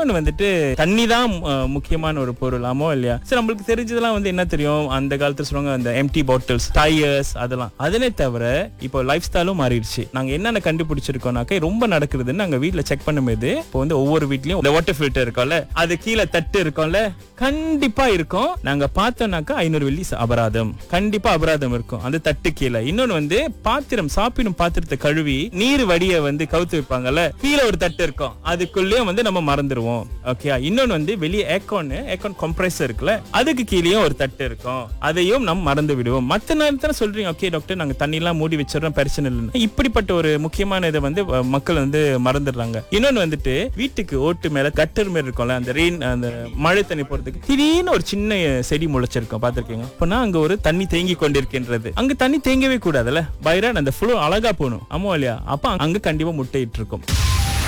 இன்னொன்னு வந்துட்டு தண்ணி தான் அஹ், முக்கியமான ஒரு பொருள் ஆமோ இல்லையா சரி நம்மளுக்கு தெரிஞ்சதெல்லாம் வந்து என்ன தெரியும் அந்த காலத்துல சொல்லுவாங்க அந்த எம்டி பாட்டில்ஸ் டயர்ஸ் அதெல்லாம் அதனே தவிர இப்போ லைஃப் ஸ்டைலும் மாறிடுச்சு நாங்க என்னென்ன கண்டுபிடிச்சிருக்கோம்னாக்க ரொம்ப நடக்குதுன்னு நாங்க வீட்ல செக் பண்ணும்போது இப்போ வந்து ஒவ்வொரு வீட்லயும் இந்த வாட்டர் ஃபில்டர் இருக்கும்ல அது கீழே தட்டு இருக்கும்ல கண்டிப்பா இருக்கும் நாங்க பார்த்தோம்னாக்கா ஐநூறு வெள்ளி அபராதம் கண்டிப்பா அபராதம் இருக்கும் அந்த தட்டு கீழே இன்னொன்னு வந்து பாத்திரம் சாப்பிடும் பாத்திரத்தை கழுவி நீர் வடிய வந்து கவுத்து வைப்பாங்கல்ல கீழே ஒரு தட்டு இருக்கும் அதுக்குள்ளேயும் வந்து நம்ம மறந்துடுவோம் ஓகே இன்னொன்னு வந்து வெளியே ஏக்கான் ஏக்கான் கம்ப்ரஸர் இருக்குல்ல அதுக்கு கீழேயும் ஒரு தட்டு இருக்கும் அதையும் நம்ம மறந்து விடுவோம் மத்த நேரத்துல சொல்றீங்க ஓகே டாக்டர் நாங்க தண்ணி எல்லாம் மூடி வச்சிடறோம் பிரச்சனை இல்லை இப்படிப்பட்ட ஒரு முக்கியமான இதை வந்து அஹ், மக்கள் வந்து மறந்துடுறாங்க இன்னொன்னு வந்துட்டு வீட்டுக்கு ஓட்டு மேல கட்டர் மேல இருக்கும்ல அந்த ரெயின் அந்த மழை தண்ணி போறதுக்கு திடீர்னு ஒரு சின்ன செடி முளைச்சிருக்கும் பாத்திருக்கீங்க அப்பனா அங்க ஒரு தண்ணி தேங்கி கொண்டிருக்கின்றது அங்க தண்ணி தேங்கவே கூடாதுல்ல பைரான் அந்த ஃபுல்லோ அழகா போகணும் ஆமா இல்லையா அப்ப அங்க கண்டிப்பா முட்டையிட்டு இருக்கும்